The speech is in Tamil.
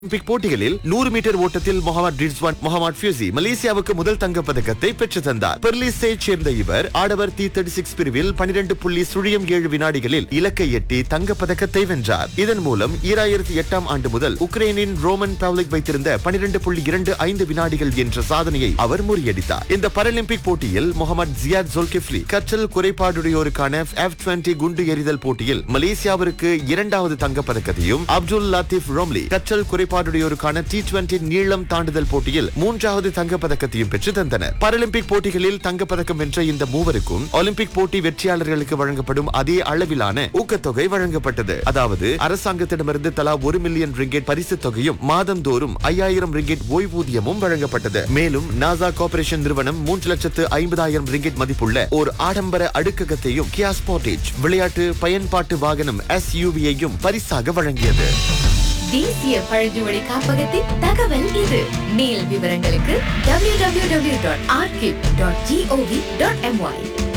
ஒலிம்பிக் போட்டிகளில் நூறு மீட்டர் ஓட்டத்தில் முகமது ரிஸ்வான் முகமது ஃபியூசி மலேசியாவுக்கு முதல் தங்கப் பதக்கத்தை பெற்று தந்தார் பெர்லிஸை சேர்ந்த இவர் ஆடவர் டி தேர்ட்டி சிக்ஸ் பிரிவில் பனிரெண்டு புள்ளி சுழியம் ஏழு வினாடிகளில் இலக்கை எட்டி தங்கப் பதக்கத்தை வென்றார் இதன் மூலம் ஈராயிரத்தி எட்டாம் ஆண்டு முதல் உக்ரைனின் ரோமன் பவ்லிக் வைத்திருந்த பனிரெண்டு புள்ளி இரண்டு ஐந்து வினாடிகள் என்ற சாதனையை அவர் முறியடித்தார் இந்த பாராலிம்பிக் போட்டியில் முகமது ஜியாத் ஜோல்கிஃப்லி கற்றல் குறைபாடுடையோருக்கான எஃப் டுவெண்டி குண்டு எறிதல் போட்டியில் மலேசியாவிற்கு இரண்டாவது தங்கப் பதக்கத்தையும் அப்துல் லத்தீப் ரோம்லி கற்றல் குறைபாடுடையோருக்கான டி டுவெண்டி நீளம் தாண்டுதல் போட்டியில் மூன்றாவது தங்கப் பதக்கத்தையும் பெற்று தந்தனர் பாராலிம்பிக் போட்டிகளில் தங்கப் பதக்கம் வென்ற இந்த மூவருக்கும் ஒலிம்பிக் போட்டி வெற்றியாளர்களுக்கு வழங்கப்படும் அதே அளவிலான ஊக்கத்தொகை வழங்கப்பட்டது அதாவது அரசாங்கத்திடமிருந்து தலா ஒரு மில்லியன் ரிங்கெட் பரிசு தொகையும் மாதந்தோறும் ஐயாயிரம் ரிங்கெட் ஓய்வூதியமும் வழங்கப்பட்டது மேலும் நாசா கார்ப்பரேஷன் நிறுவனம் மூன்று லட்சத்து ஐம்பதாயிரம் ரிங்கெட் மதிப்புள்ள ஒரு ஆடம்பர அடுக்ககத்தையும் கியா ஸ்போர்டேஜ் விளையாட்டு பயன்பாட்டு வாகனம் எஸ்யூவியையும் பரிசாக வழங்கியது தேசிய பழங்குடி காப்பகத்தின் தகவல் இது மேல் விவரங்களுக்கு www.archive.gov.my